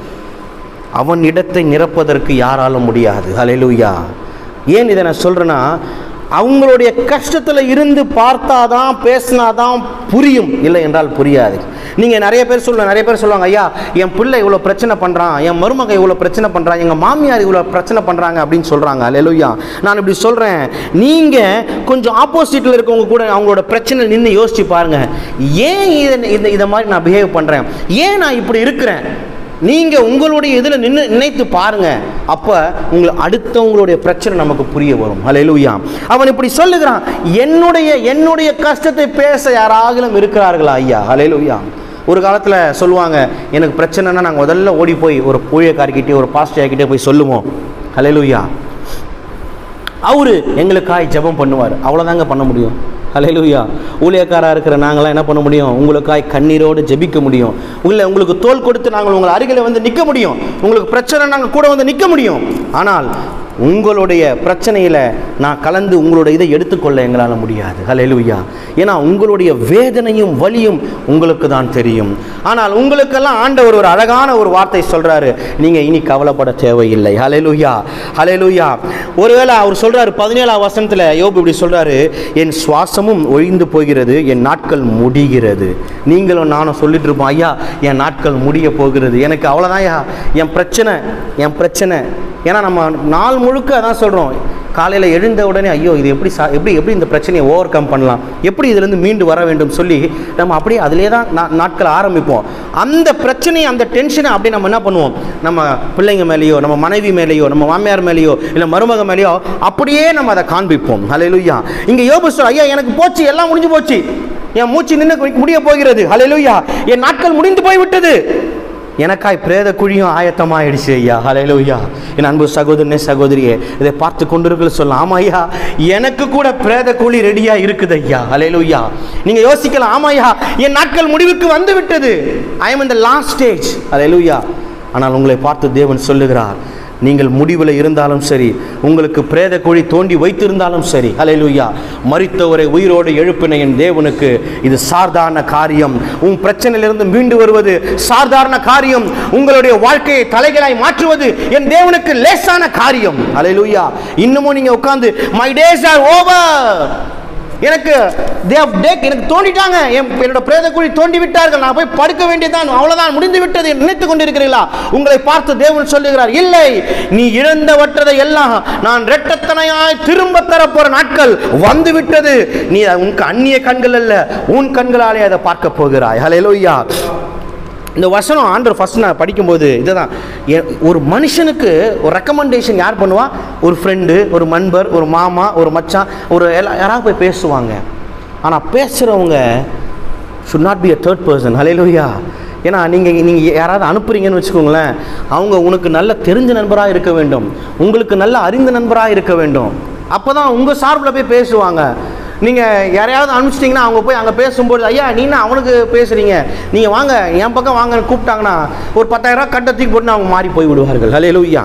அவன் இடத்தை நிரப்பதற்கு யாராலும் முடியாது ஹalleluya ஏன் இதை நான் சொல்கிறேன்னா அவங்களுடைய கஷ்டத்தில் இருந்து பார்த்தாதான் பேசினாதான் புரியும் இல்லை என்றால் புரியாது நீங்கள் நிறைய பேர் சொல்ல நிறைய பேர் சொல்லுவாங்க ஐயா என் பிள்ளை இவ்வளோ பிரச்சனை பண்ணுறான் என் மருமக இவ்வளோ பிரச்சனை பண்ணுறான் எங்கள் மாமியார் இவ்வளோ பிரச்சனை பண்ணுறாங்க அப்படின்னு சொல்கிறாங்க அல்லேலூயா நான் இப்படி சொல்கிறேன் நீங்கள் கொஞ்சம் ஆப்போசிட்டில் இருக்கவங்க கூட அவங்களோட பிரச்சனை நின்று யோசிச்சு பாருங்கள் ஏன் இதை இந்த இதை மாதிரி நான் பிஹேவ் பண்ணுறேன் ஏன் நான் இப்படி இருக்கிறேன் நீங்க உங்களுடைய இதுல நின்று நினைத்து பாருங்க அப்ப உங்களை அடுத்தவங்களுடைய பிரச்சனை நமக்கு புரிய வரும் ஹalleluya அவன் இப்படி சொல்லுகிறான் என்னுடைய என்னுடைய கஷ்டத்தை பேச யாராகிலும் இருக்கிறார்களா ஐயா ஹalleluya ஒரு காலத்தில் சொல்லுவாங்க எனக்கு பிரச்சனைனா நாங்கள் முதல்ல ஓடி போய் ஒரு ஊழியக்காரிக்கிட்டே ஒரு பாஸ்டர்கிட்டே போய் சொல்லுவோம் ஹalleluya அவரு எங்களுக்காய் ஜெபம் பண்ணுவார் அவ்வளோதாங்க பண்ண முடியும் ஹalleluya ஊழியக்காராக இருக்கிற நாங்களாம் என்ன பண்ண முடியும் உங்களுக்காய் கண்ணீரோடு ஜெபிக்க முடியும் உங்களை உங்களுக்கு தோல் கொடுத்து நாங்கள் உங்கள் அருகில் வந்து நிற்க முடியும் உங்களுக்கு பிரச்சனை நாங்கள் கூட வந்து நிற்க முடியும் ஆனால் உங்களுடைய பிரச்சனையில் நான் கலந்து உங்களோட இதை எடுத்துக்கொள்ள எங்களால் முடியாது ஹalleluya ஏன்னா உங்களுடைய வேதனையும் வலியும் உங்களுக்கு தான் தெரியும் ஆனால் உங்களுக்கெல்லாம் ஆண்டவர் ஒரு அழகான ஒரு வார்த்தை சொல்றாரு நீங்க இனி கவலைப்பட தேவையில்லை ஹalleluya ஹalleluya ஒருவேளை அவர் சொல்றாரு பதினேழாம் வசனத்துல யோபு இப்படி சொல்றாரு என் சுவாசமும் ஒழிந்து போகிறது என் நாட்கள் முடிகிறது நீங்களும் நானும் சொல்லிட்டு இருப்போம் ஐயா என் நாட்கள் முடிய போகிறது எனக்கு அவ்வளோதான் ஐயா என் பிரச்சனை என் பிரச்சனை ஏன்னா நம்ம நாள் முழுக்க அதான் சொல்கிறோம் காலையில் எழுந்த உடனே ஐயோ இது எப்படி சா எப்படி எப்படி இந்த பிரச்சனையை ஓவர் கம் பண்ணலாம் எப்படி இதுலேருந்து மீண்டு வர வேண்டும் சொல்லி நம்ம அப்படியே அதிலே தான் நா- நாட்கள் ஆரம்பிப்போம் அந்த பிரச்சனையை அந்த டென்ஷனை அப்படியே நம்ம என்ன பண்ணுவோம் நம்ம பிள்ளைங்க மேலேயோ நம்ம மனைவி மேலேயோ நம்ம மாமியார் மேலேயோ இல்லை மருமக மேலேயோ அப்படியே நம்ம அதை காண்பிப்போம் ஹalleluya இங்கே யோபு சொல் ஐயா எனக்கு போச்சு எல்லாம் முடிஞ்சு போச்சு என் மூச்சு நின்று முடிய போகிறது ஹalleluya என் நாட்கள் முடிந்து போய் விட்டது எனக்காய் பிரேத குழியும் ஆயத்தமாயிடுச்சு ஐயா ஹalleluya என் அன்பு சகோதரனே சகோதரியே இதை பார்த்து கொண்டிருக்கிற சொல்ல ஆமா ஐயா எனக்கு கூட பிரேத குழி ரெடியா இருக்குது ஐயா ஹalleluya நீங்க யோசிக்கலாம் ஆமா ஐயா என் நாட்கள் முடிவுக்கு வந்து விட்டது I am in the last stage hallelujah ஆனால் உங்களை பார்த்து தேவன் சொல்லுகிறார் நீங்கள் முடிவில் இருந்தாலும் சரி உங்களுக்கு பிரேத குழி தோண்டி வைத்திருந்தாலும் சரி ஹalleluya மரித்தவரை உயிரோடு எழுப்பின என் தேவனுக்கு இது சாதாரண காரியம் உன் பிரச்சனையிலிருந்து மீண்டு வருவது சாதாரண காரியம் உங்களுடைய வாழ்க்கையை தலைகளாய் மாற்றுவது என் தேவனுக்கு லேசான காரியம் ஹalleluya இன்னமும் நீங்க உட்கார்ந்து மை டேஸ் ஆர் ஓவர் எனக்கு தேவ் டேக் எனக்கு தோண்டிட்டாங்க என் என்னோட பிரேத குழி தோண்டி விட்டார்கள் நான் போய் படுக்க வேண்டியதான் அவ்வளவுதான் முடிந்து விட்டது என்று நினைத்துக் கொண்டிருக்கிறீர்களா உங்களை பார்த்து தேவன் சொல்லுகிறார் இல்லை நீ இழந்தவற்றதை எல்லாம் நான் ரெட்டத்தனையாய் திரும்ப தரப்போற நாட்கள் வந்து விட்டது நீ உனக்கு அந்நிய கண்கள் அல்ல உன் கண்களாலே அதை பார்க்க போகிறாய் ஹalleluya இந்த வசனம் ஆண்டர் ஃபர்ஸ்ட் நான் படிக்கும்போது இதுதான் எ- ஒரு மனுஷனுக்கு ஒரு ரெக்கமெண்டேஷன் யார் பண்ணுவா ஒரு ஃப்ரெண்டு ஒரு நண்பர் ஒரு மாமா ஒரு மச்சான் ஒரு எல்லா யாராவது போய் பேசுவாங்க ஆனால் பேசுகிறவங்க should not be a third person hallelujah ஏன்னா நீங்கள் நீங்கள் யாராவது அனுப்புறீங்கன்னு வச்சுக்கோங்களேன் அவங்க உனக்கு நல்ல தெரிஞ்ச நண்பராக இருக்க வேண்டும் உங்களுக்கு நல்ல அறிந்த நண்பராக இருக்க வேண்டும் அப்போ தான் உங்கள் சார்பில் போய் பேசுவாங்க நீங்கள் யாரையாவது அனுப்பிச்சிட்டிங்கன்னா அவங்க போய் அங்கே பேசும்போது ஐயா நீனா அவனுக்கு பேசுகிறீங்க நீங்கள் வாங்க என் பக்கம் வாங்கன்னு கூப்பிட்டாங்கன்னா ஒரு பத்தாயிரரூவா கட்டை தூக்கி போட்டு அவங்க மாறி போய் விடுவார்கள் ஹலே லூயா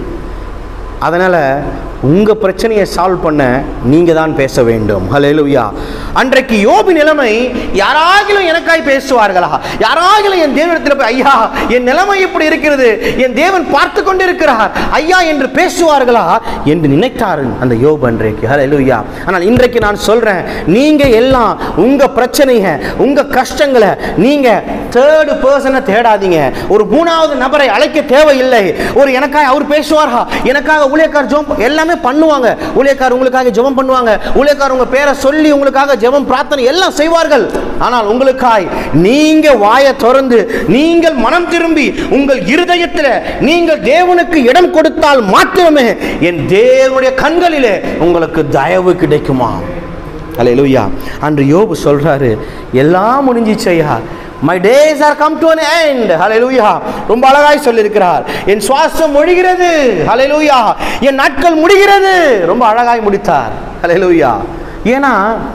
அதனால் உங்கள் பிரச்சனையை சால்வ் பண்ண நீங்கள் தான் பேச வேண்டும் ஹalleluya அன்றைக்கு யோபு நிலைமை யாராகிலும் எனக்காய் பேசுவார்களா யாராகிலும் என் தேவனிடத்தில் போய் ஐயா என் நிலைமை இப்படி இருக்கிறது என் தேவன் பார்த்து கொண்டிருக்கிறார் ஐயா என்று பேசுவார்களா என்று நினைத்தார் அந்த யோபு அன்றைக்கு ஹalleluya ஆனால் இன்றைக்கு நான் சொல்கிறேன் நீங்கள் எல்லாம் உங்கள் பிரச்சனையை உங்கள் கஷ்டங்களை நீங்கள் தேர்டு பர்சனை தேடாதீங்க ஒரு மூணாவது நபரை அழைக்க தேவையில்லை ஒரு எனக்காக அவர் பேசுவாரா எனக்காக ஊழியக்கார் ஜெபம் எல்லாமே பண்ணுவாங்க ஊழியக்கார் உங்களுக்காக ஜெபம் பண்ணுவாங்க ஊழியக்கார் உங்க பேரை சொல்லி உங்களுக்காக ஜெபம் பிரார்த்தனை எல்லாம் செய்வார்கள் ஆனால் உங்களுக்காய் நீங்க வாயை திறந்து நீங்கள் மனம் திரும்பி உங்கள் இருதயத்தில் நீங்கள் தேவனுக்கு இடம் கொடுத்தால் மாத்திரமே என் தேவனுடைய கண்களிலே உங்களுக்கு தயவு கிடைக்குமா அல்லேலூயா அன்று யோபு சொல்றாரு எல்லாம் முடிஞ்சிச்சு ஐயா my days are come to an end hallelujah ரொம்ப அழகாய் சொல்லியிருக்கிறார் என் சுவாசம் முடிகிறது ஹalleluya என் நாட்கள் முடிகிறது ரொம்ப அழகாய் முடித்தார் ஹalleluya ஏன்னா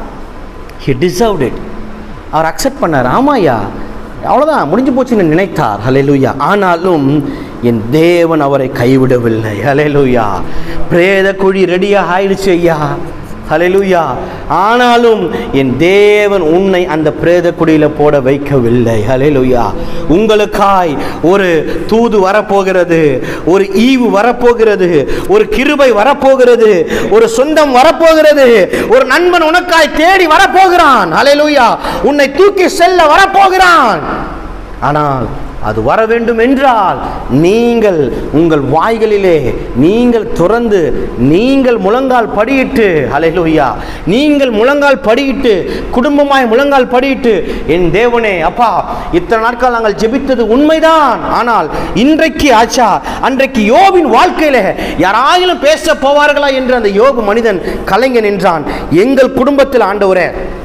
he deserved it அவர் அக்செப்ட் பண்ணார் ஆமாய்யா அவ்வளோதான் முடிஞ்சு போச்சுன்னு நினைத்தார் ஹalleluya ஆனாலும் என் தேவன் அவரை கைவிடவில்லை ஹalleluya பிரேத குழி ரெடியாக ஆயிடுச்சு ஐயா ஹalleluya ஆனாலும் என் தேவன் உன்னை அந்த பிரேத குடியில போட வைக்கவில்லை ஹalleluya உங்களுக்காய் ஒரு தூது வரப்போகிறது ஒரு ஈவு வரப்போகிறது ஒரு கிருபை வரப்போகிறது ஒரு சொந்தம் வரப்போகிறது ஒரு நண்பன் உனக்காய் தேடி வரப்போகிறான் ஹalleluya உன்னை தூக்கி செல்ல வரப்போகிறான் ஆனால் அது வர வேண்டும் என்றால் நீங்கள் உங்கள் வாய்களிலே நீங்கள் துறந்து நீங்கள் முழங்கால் படியிட்டு ஹalleluya நீங்கள் முழங்கால் படியிட்டு குடும்பமாய் முழங்கால் படியிட்டு என் தேவனே அப்பா இத்தனை நாட்கள் நாங்கள் ஜெபித்தது உண்மைதான் ஆனால் இன்றைக்கு ஆச்சா அன்றைக்கு யோபின் வாழ்க்கையில யாராயிலும் பேச போவார்களா என்று அந்த யோபு மனிதன் கலைஞன் நின்றான் எங்கள் குடும்பத்தில் ஆண்டவரே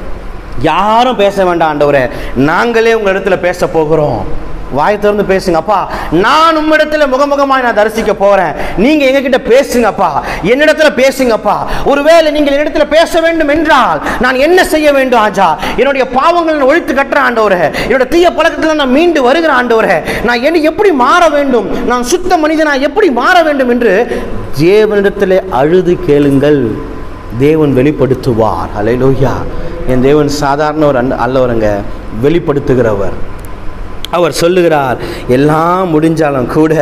யாரும் பேச வேண்டாம் ஆண்டவரே நாங்களே உங்க இடத்துல பேச போகிறோம் வாய் திறந்து பேசுங்க அப்பா நான் உம்மிடத்துல முகமுகமாய் நான் தரிசிக்க போறேன் நீங்க எங்ககிட்ட பேசுங்கப்பா என்னிடத்துல பேசுங்கப்பா ஒருவேளை நீங்கள் என்னிடத்துல பேச வேண்டும் என்றால் நான் என்ன செய்ய வேண்டும் ஆஜா என்னுடைய பாவங்களை நான் ஒழித்து கட்டுற ஆண்டவரே என்னோட தீய பழக்கத்தில் நான் மீண்டு வருகிற ஆண்டவரே நான் என்ன எப்படி மாற வேண்டும் நான் சுத்த மனிதனா எப்படி மாற வேண்டும் என்று தேவனிடத்திலே அழுது கேளுங்கள் தேவன் வெளிப்படுத்துவார் ஹalleluya என் தேவன் சாதாரண ஒரு அன் அல்லவருங்க வெளிப்படுத்துகிறவர் அவர் சொல்லுகிறார் எல்லாம் முடிஞ்சாலும் கூட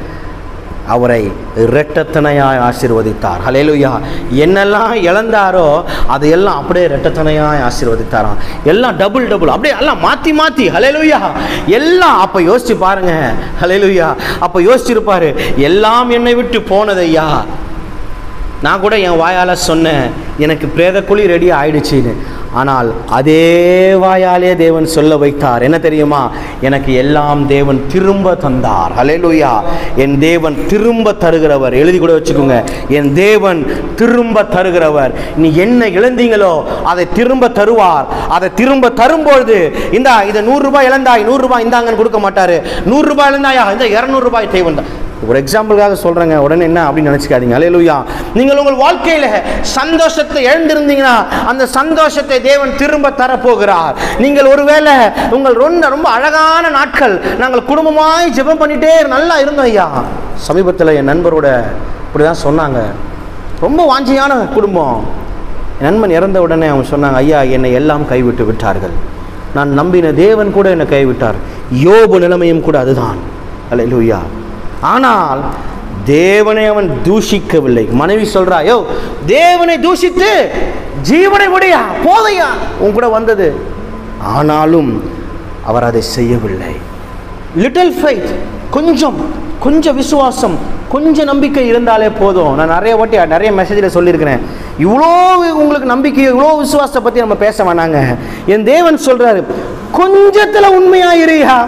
அவரை இரட்டத்தனையாய் ஆசீர்வதித்தார் ஹalleluya என்னெல்லாம் இழந்தாரோ அதையெல்லாம் அப்படியே இரட்டத்தனையாய் ஆசீர்வதித்தாராம் எல்லாம் டபுள் டபுள் அப்படியே எல்லாம் மாற்றி மாற்றி ஹalleluya எல்லாம் அப்போ யோசிச்சு பாருங்க ஹalleluya அப்போ யோசிச்சிருப்பாரு எல்லாம் என்னை விட்டு போனதையா நான் கூட என் வாயால் சொன்னேன் எனக்கு பிரேத குழி ரெடி ஆயிடுச்சுன்னு ஆனால் அதே வாயாலே தேவன் சொல்ல வைத்தார் என்ன தெரியுமா எனக்கு எல்லாம் தேவன் திரும்ப தந்தார் ஹalleluya என் தேவன் திரும்ப தருகிறவர் எழுதி கூட வச்சுக்கோங்க என் தேவன் திரும்ப தருகிறவர் நீ என்ன இழந்தீங்களோ அதை திரும்ப தருவார் அதை திரும்ப தரும்பொழுது இந்தா இதை நூறு ரூபாய் இழந்தாய் நூறு ரூபாய் இந்தாங்கன்னு கொடுக்க மாட்டாரு நூறு ரூபாய் இழந்தாயா இந்த இருநூறு ரூபாய் தேவன் தான் ஒரு எக்ஸாம்பிளுக்காக சொல்றேங்க உடனே என்ன அப்படின்னு நினைச்சுக்காதீங்க அலையலுயா நீங்கள் உங்கள் வாழ்க்கையில சந்தோஷத்தை இழந்திருந்தீங்கன்னா அந்த சந்தோஷத்தை தேவன் திரும்ப தரப்போகிறார் நீங்கள் ஒருவேளை உங்கள் ரொம்ப ரொம்ப அழகான நாட்கள் நாங்கள் குடும்பமாய் ஜெபம் பண்ணிட்டே நல்லா இருந்தோம் ஐயா சமீபத்தில் என் நண்பரோட இப்படிதான் சொன்னாங்க ரொம்ப வாஞ்சியான குடும்பம் என் நண்பன் இறந்த உடனே அவங்க சொன்னாங்க ஐயா என்னை எல்லாம் கைவிட்டு விட்டார்கள் நான் நம்பின தேவன் கூட என்னை கைவிட்டார் யோபு நிலைமையும் கூட அதுதான் அல்லேலூயா ஆனால் தேவனை அவன் தூஷிக்கவில்லை மனைவி சொல்றா யோ தேவனை தூஷித்து ஜீவனை விடையா போதையா உன் கூட வந்தது ஆனாலும் அவர் அதை செய்யவில்லை லிட்டில் ஃபைத் கொஞ்சம் கொஞ்சம் விசுவாசம் கொஞ்சம் நம்பிக்கை இருந்தாலே போதும் நான் நிறைய வாட்டி நிறைய மெசேஜில் சொல்லியிருக்கிறேன் இவ்வளோ உங்களுக்கு நம்பிக்கை இவ்வளோ விசுவாசத்தை பற்றி நம்ம பேச வேணாங்க என் தேவன் சொல்றாரு கொஞ்சத்தில் உண்மையாயிருயா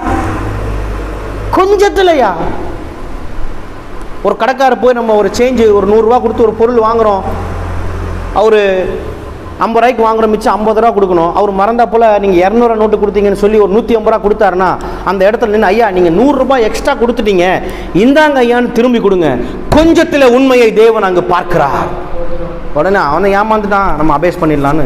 கொஞ்சத்துலயா ஒரு கடைக்காரர் போய் நம்ம ஒரு சேஞ்சு ஒரு நூறுரூவா கொடுத்து ஒரு பொருள் வாங்குறோம் அவர் ஐம்பது ரூபாய்க்கு வாங்குற மிச்சம் ஐம்பது ரூபா கொடுக்கணும் அவர் மறந்தா போல் நீங்கள் இரநூறுவா நோட்டு கொடுத்தீங்கன்னு சொல்லி ஒரு நூற்றி ஐம்பது ரூபா கொடுத்தாருன்னா அந்த இடத்துல நின்று ஐயா நீங்கள் நூறுரூபா எக்ஸ்ட்ரா கொடுத்துட்டீங்க இந்தாங்க ஐயான்னு திரும்பி கொடுங்க கொஞ்சத்தில் உண்மையை தேவன் அங்கு பார்க்கிறார் உடனே அவனை ஏமாந்துட்டான் நம்ம அபேஸ் பண்ணிடலான்னு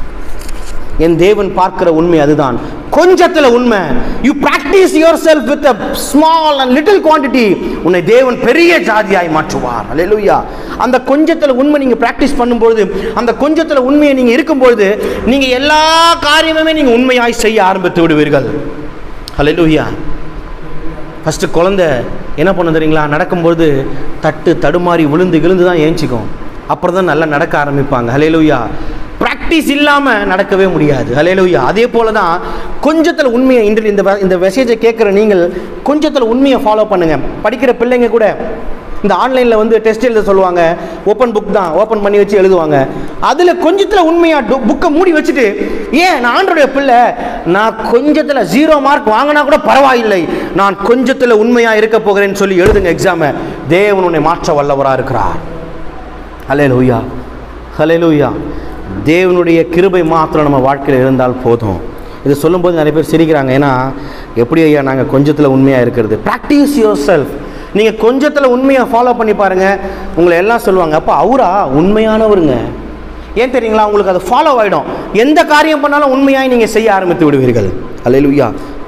என் தேவன் பார்க்கிற உண்மை அதுதான் கொஞ்சத்துல உண்மை you practise your self with small and little quantity உன்னை தேவன் பெரிய ஜாதியாய் மாற்றுவார் அல்லேலூயா அந்த கொஞ்சத்துல உண்மை நீங்க பிராக்டிஸ் பண்ணும்பொழுது அந்த கொஞ்சத்துல உண்மையை நீங்க இருக்கும்பொழுது நீங்க எல்லா காரியமுமே நீங்க உண்மையாய் செய்ய ஆரம்பித்து விடுவீர்கள் அல்லேலூயா ஃபஸ்ட்டு குழந்தை என்ன பண்ண தெரியுங்களா நடக்கும்பொழுது தட்டு தடுமாறி விழுந்து விழுந்து தான் ஏஞ்சிக்கும் அப்புறம் தான் நல்லா நடக்க ஆரம்பிப்பாங்க ஹலேலூயா ப்ராக்டிஸ் இல்லாமல் நடக்கவே முடியாது ஹலேலூயா அதே போல தான் கொஞ்சத்தில் உண்மையை இன்று இந்த வ- இந்த மெசேஜை கேட்குற நீங்கள் கொஞ்சத்தில் உண்மையை ஃபாலோ பண்ணுங்க படிக்கிற பிள்ளைங்க கூட இந்த ஆன்லைனில் வந்து டெஸ்ட் எழுத சொல்லுவாங்க ஓப்பன் புக் தான் ஓப்பன் பண்ணி வச்சு எழுதுவாங்க அதில் கொஞ்சத்தில் உண்மையாக புக்கை மூடி வச்சுட்டு ஏன் நான் ஆண்டோடைய பிள்ளை நான் கொஞ்சத்தில் ஜீரோ மார்க் வாங்கினா கூட பரவாயில்லை நான் கொஞ்சத்தில் உண்மையாக இருக்க போகிறேன்னு சொல்லி எழுதுங்க எக்ஸாமை தேவன் உன்னை மாற்ற வல்லவராக இருக்கிறார் ஹலே லூயா ஹலே லூயா தேவனுடைய கிருபை மாத்திரம் நம்ம வாழ்க்கையில் இருந்தால் போதும் இது சொல்லும்போது நிறைய பேர் சிரிக்கிறாங்க ஏன்னா எப்படி ஐயா நாங்கள் கொஞ்சத்தில் உண்மையாக இருக்கிறது ப்ராக்டிஸ் யுவர் செல்ஃப் நீங்கள் கொஞ்சத்தில் உண்மையாக ஃபாலோ பண்ணி பாருங்கள் உங்களை எல்லாம் சொல்லுவாங்க அப்போ அவரா உண்மையானவருங்க ஏன் தெரியுங்களா உங்களுக்கு அது ஃபாலோ ஆகிடும் எந்த காரியம் பண்ணாலும் உண்மையாய் நீங்கள் செய்ய ஆரம்பித்து விடுவீர்கள் அல்லேலூயா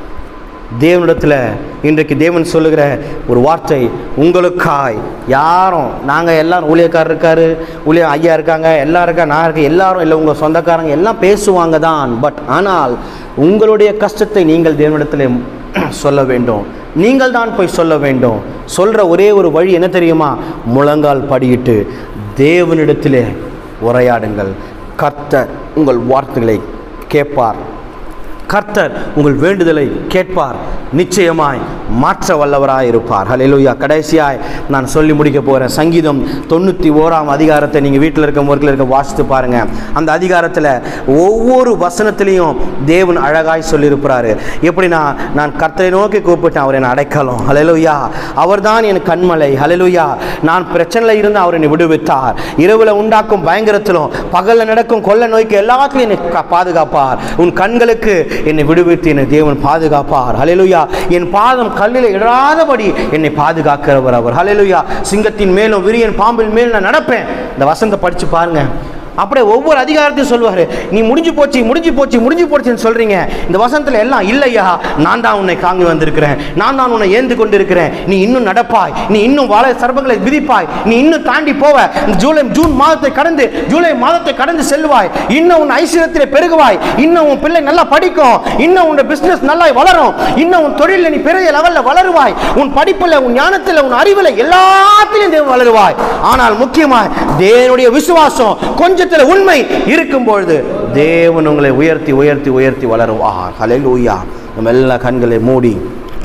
தேவனிடத்தில் இன்றைக்கு தேவன் சொல்லுகிற ஒரு வார்த்தை உங்களுக்காய் யாரும் நாங்கள் எல்லாரும் ஊழியக்காரர் இருக்காரு ஊழிய ஐயா இருக்காங்க எல்லாம் இருக்கா நான் இருக்கேன் எல்லாரும் இல்லை உங்கள் சொந்தக்காரங்க எல்லாம் பேசுவாங்க தான் பட் ஆனால் உங்களுடைய கஷ்டத்தை நீங்கள் தேவனிடத்தில் சொல்ல வேண்டும் நீங்கள் தான் போய் சொல்ல வேண்டும் சொல்கிற ஒரே ஒரு வழி என்ன தெரியுமா முழங்கால் படியிட்டு தேவனிடத்திலே உரையாடுங்கள் கர்த்தர் உங்கள் வார்த்தைகளை கேட்பார் கர்த்தர் உங்கள் வேண்டுதலை கேட்பார் நிச்சயமாய் மாற்ற வல்லவராய் இருப்பார் ஹalleluya கடைசியாய் நான் சொல்லி முடிக்க போகிறேன் சங்கீதம் தொண்ணூற்றி ஓராம் அதிகாரத்தை நீங்கள் வீட்டில் இருக்க முறையில் இருக்க வாசித்து பாருங்க அந்த அதிகாரத்தில் ஒவ்வொரு வசனத்திலையும் தேவன் அழகாய் சொல்லியிருக்கிறாரு எப்படின்னா நான் கர்த்தரை நோக்கி கூப்பிட்டேன் அவர் என்னை அடைக்கலம் ஹalleluya அவர்தான் என் கண்மலை ஹalleluya நான் பிரச்சனையில் இருந்து அவர் என்னை விடுவித்தார் இரவில் உண்டாக்கும் பயங்கரத்திலும் பகலில் நடக்கும் கொள்ள நோய்க்கு எல்லாத்துலையும் என்னை கா- பாதுகாப்பார் உன் கண்களுக்கு என்னை விடுவித்து என்னை தேவன் பாதுகாப்பார் ஹalleluya என் பாதம் கல்லில் இடாதபடி என்னை பாதுகாக்கிறவர் அவர் ஹalleluya சிங்கத்தின் மேலும் விரியன் பாம்பின் மேல் நான் நடப்பேன் இந்த வசனத்தை படிச்சு பாருங்க அப்படியே ஒவ்வொரு அதிகாரத்தையும் சொல்லுவார் நீ முடிஞ்சு போச்சு முடிஞ்சு போச்சு முடிஞ்சு போச்சுன்னு சொல்றீங்க இந்த வசனத்தில் எல்லாம் இல்லையா நான் தான் உன்னை காங்கி வந்திருக்கிறேன் நான் தான் உன்னை ஏந்து கொண்டிருக்கிறேன் நீ இன்னும் நடப்பாய் நீ இன்னும் வாழ சர்பங்களை விதிப்பாய் நீ இன்னும் தாண்டி போவ இந்த ஜூலை ஜூன் மாதத்தை கடந்து ஜூலை மாதத்தை கடந்து செல்வாய் இன்னும் உன் ஐஸ்வர்யத்திலே பெருகுவாய் இன்னும் உன் பிள்ளை நல்லா படிக்கும் இன்னும் உன் பிசினஸ் நல்லா வளரும் இன்னும் உன் தொழிலில் நீ பெரிய லெவல்ல வளருவாய் உன் படிப்புல உன் ஞானத்தில் உன் அறிவில் எல்லாத்திலும் தேவன் வளருவாய் ஆனால் முக்கியமாய் தேவனுடைய விசுவாசம் கொஞ்சத்துல உண்மை இருக்கும் பொழுது தேவன் உங்களை உயர்த்தி உயர்த்தி உயர்த்தி வளருவார் ஹalleluya நம்ம எல்லா கண்களை மூடி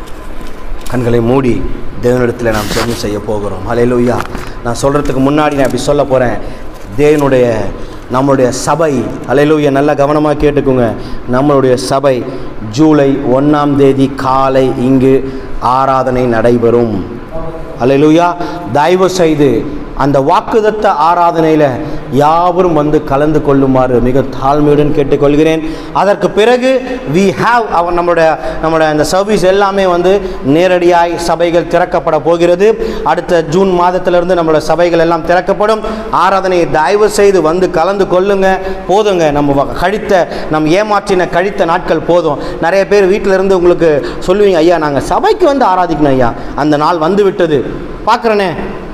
கண்களை மூடி தேவனிடத்தில் நாம் ஜெபம் செய்ய போகிறோம் ஹalleluya நான் சொல்கிறதுக்கு முன்னாடி நான் இப்படி சொல்ல போகிறேன் தேவனுடைய நம்மளுடைய சபை அலையிலூய நல்லா கவனமாக கேட்டுக்கோங்க நம்மளுடைய சபை ஜூலை ஒன்றாம் தேதி காலை இங்கு ஆராதனை நடைபெறும் அல்லேலூயா தயவு செய்து அந்த வாக்குதத்த ஆராதனையில் யாவரும் வந்து கலந்து கொள்ளுமாறு மிக தாழ்மையுடன் கேட்டுக்கொள்கிறேன் அதற்கு பிறகு வி ஹாவ் அவர் நம்மளுடைய நம்மளுடைய அந்த சர்வீஸ் எல்லாமே வந்து நேரடியாய் சபைகள் திறக்கப்பட போகிறது அடுத்த ஜூன் மாதத்திலிருந்து நம்மளோட சபைகள் எல்லாம் திறக்கப்படும் ஆராதனையை தயவு செய்து வந்து கலந்து கொள்ளுங்க போதுங்க நம்ம வ- கழித்த நம் ஏமாற்றின கழித்த நாட்கள் போதும் நிறைய பேர் வீட்டில இருந்து உங்களுக்கு சொல்லுவீங்க ஐயா நாங்கள் சபைக்கு வந்து ஆராதிக்கணும் ஐயா அந்த நாள் வந்து விட்டது பார்க்குறேனே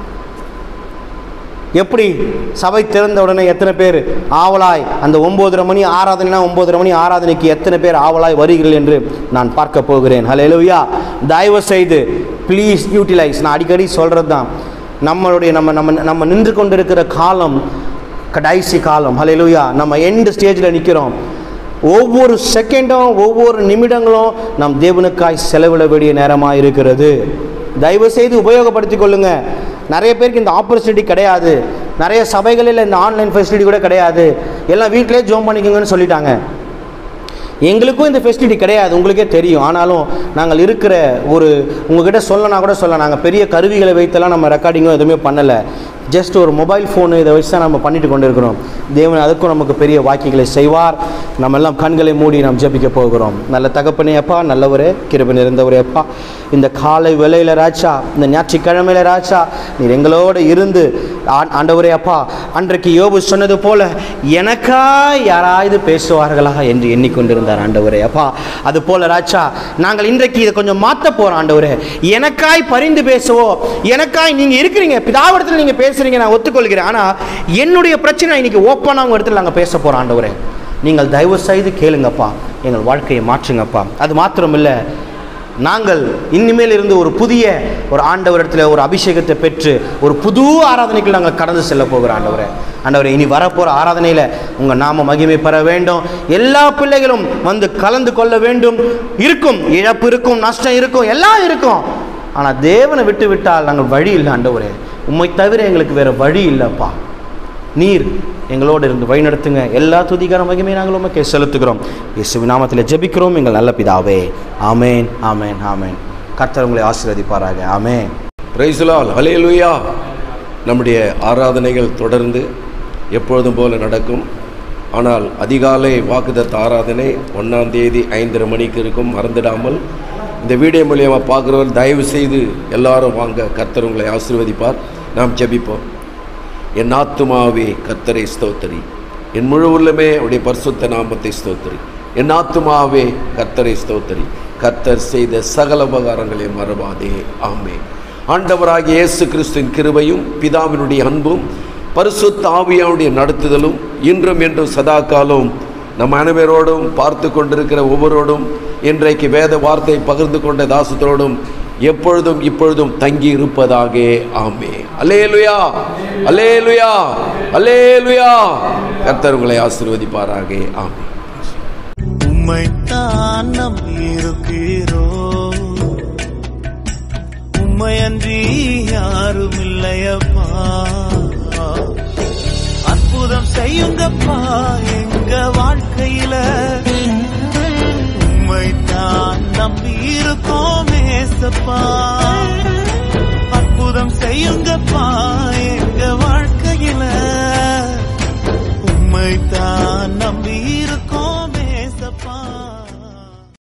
எப்படி சபை திறந்த உடனே எத்தனை பேர் ஆவலாய் அந்த ஒம்போதரை மணி ஆராதனைனா ஒம்போதரை மணி ஆராதனைக்கு எத்தனை பேர் ஆவலாய் வருகிறீர்கள் என்று நான் பார்க்க போகிறேன் ஹalleluya தயவு செய்து ப்ளீஸ் யூட்டிலைஸ் நான் அடிக்கடி சொல்கிறது தான் நம்மளுடைய நம்ம நம்ம நம்ம நின்று கொண்டிருக்கிற காலம் கடைசி காலம் ஹalleluya நம்ம எண்டு ஸ்டேஜில் நிற்கிறோம் ஒவ்வொரு செகண்டும் ஒவ்வொரு நிமிடங்களும் நம் தேவனுக்காய் செலவிட வேண்டிய நேரமாக இருக்கிறது தயவு செய்து உபயோகப்படுத்திக் கொள்ளுங்க நிறைய பேருக்கு இந்த ஆப்பர்ச்சுனிட்டி கிடையாது நிறைய சபைகளில் இந்த ஆன்லைன் ஃபெசிலிட்டி கூட கிடையாது எல்லாம் வீட்டிலே ஜோம் பண்ணிக்கோங்கன்னு சொல்லிட்டாங்க எங்களுக்கும் இந்த ஃபெசிலிட்டி கிடையாது உங்களுக்கே தெரியும் ஆனாலும் நாங்கள் இருக்கிற ஒரு உங்ககிட்ட சொல்லனா கூட சொல்ல நாங்கள் பெரிய கருவிகளை வைத்தெல்லாம் நம்ம ரெக்கார்டிங்கும் எதுவுமே பண்ணலை ஜஸ்ட் ஒரு மொபைல் ஃபோனு இதை வச்சு தான் நம்ம பண்ணிட்டு கொண்டு இருக்கிறோம் தேவன் அதுக்கும் நமக்கு பெரிய வாக்கியங்களை செய்வார் நம்ம எல்லாம் கண்களை மூடி நாம் ஜெபிக்க போகிறோம் நல்ல தகப்பனே அப்பா நல்லவரே கிருபை நிறைந்தவரே அப்பா இந்த காலை வேளையில் ராஜா இந்த ஞாயிற்றுக்கிழமையில ராஜா நீர் எங்களோடு இருந்து ஆ- ஆண்டவரே அப்பா அன்றைக்கு யோபு சொன்னது போல எனக்கா யாராவது பேசுவார்களா என்று எண்ணிக்கொண்டிருந்தார் ஆண்டவரே அப்பா அது போல ராஜா நாங்கள் இன்றைக்கு இதை கொஞ்சம் மாற்ற போறோம் ஆண்டவரே எனக்காய் பரிந்து பேசவோ எனக்காய் நீங்க இருக்கிறீங்க பிதாவிடத்தில் நீங்க பேசுறீங்க நான் ஒத்துக்கொள்கிறேன் ஆனா என்னுடைய பிரச்சனை இன்னைக்கு ஓப்பனாக உங்க இடத்துல நாங்கள் பேச போறோம் ஆண்டவரே நீங்கள் தயவு செய்து கேளுங்கப்பா எங்கள் வாழ்க்கையை மாற்றுங்கப்பா அது மாத்திரம் இல்லை நாங்கள் இனிமேல் இருந்து ஒரு புதிய ஒரு ஆண்டவரிடத்தில் ஒரு அபிஷேகத்தை பெற்று ஒரு புது ஆராதனைக்கு நாங்கள் கடந்து செல்ல போகிறோம் ஆண்டவரே ஆண்டவரே இனி வரப்போகிற ஆராதனையில் உங்கள் நாம மகிமை பெற வேண்டும் எல்லா பிள்ளைகளும் வந்து கலந்து கொள்ள வேண்டும் இருக்கும் இழப்பு இருக்கும் நஷ்டம் இருக்கும் எல்லாம் இருக்கும் ஆனால் தேவனை விட்டு விட்டால் நாங்கள் வழி இல்லை ஆண்டவரே உம்மை தவிர எங்களுக்கு வேறு வழி இல்லைப்பா நீர் எங்களோடு இருந்து வழிநடத்துங்க எல்லா துதிகார மகிமை நாங்கள் உமக்கே செலுத்துகிறோம் இயேசுவின் நாமத்தில் ஜெபிக்கிறோம் எங்கள் நல்ல பிதாவே ஆமேன் ஆமேன் ஆமேன் கர்த்தர் உங்களை ஆசீர்வதிப்பாராக ஆமேன் பிரைஸ்லால் ஹலேலுயா நம்முடைய ஆராதனைகள் தொடர்ந்து எப்பொழுதும் போல நடக்கும் ஆனால் அதிகாலை வாக்குதத்த ஆராதனை ஒன்றாம் தேதி ஐந்தரை மணிக்கு இருக்கும் மறந்துடாமல் இந்த வீடியோ மூலியமாக பார்க்குறவர் தயவு செய்து எல்லாரும் வாங்க கர்த்தர் உங்களை ஆசீர்வதிப்பார் நாம் ஜெபிப்போம் என் ஆத்துமாவே கர்த்தரை ஸ்தோத்தரி என் முழு உள்ளமே அவருடைய பரிசுத்த நாமத்தை ஸ்தோத்தரி என் ஆத்துமாவே கர்த்தரை ஸ்தோத்தரி கர்த்தர் செய்த சகல உபகாரங்களை மறவாதே ஆமே ஆண்டவராகிய இயேசு கிறிஸ்துவின் கிருபையும் பிதாவினுடைய அன்பும் பரிசுத்த ஆவியாவுடைய நடத்துதலும் இன்றும் என்றும் சதா காலம் நம் அனைவரோடும் பார்த்து கொண்டிருக்கிற ஒவ்வொருவரோடும் இன்றைக்கு வேத வார்த்தை பகிர்ந்து கொண்ட தாசத்தோடும் எப்பொழுதும் இப்பொழுதும் தங்கி இருப்பதாக ஆமே அலேலுயா அலேலுயா அலேலுயா கர்த்தர் உங்களை ஆசீர்வதிப்பாராக ஆமே உம்மைத்தான் நம்பியிருக்கிறோ உம்மையன்றி யாரும் இல்லையப்பா அற்புதம் செய்யுங்கப்பா எங்க வாழ்க்கையில உம்மைத்தான் நம்பியிருக்கோம் ஏசப்பா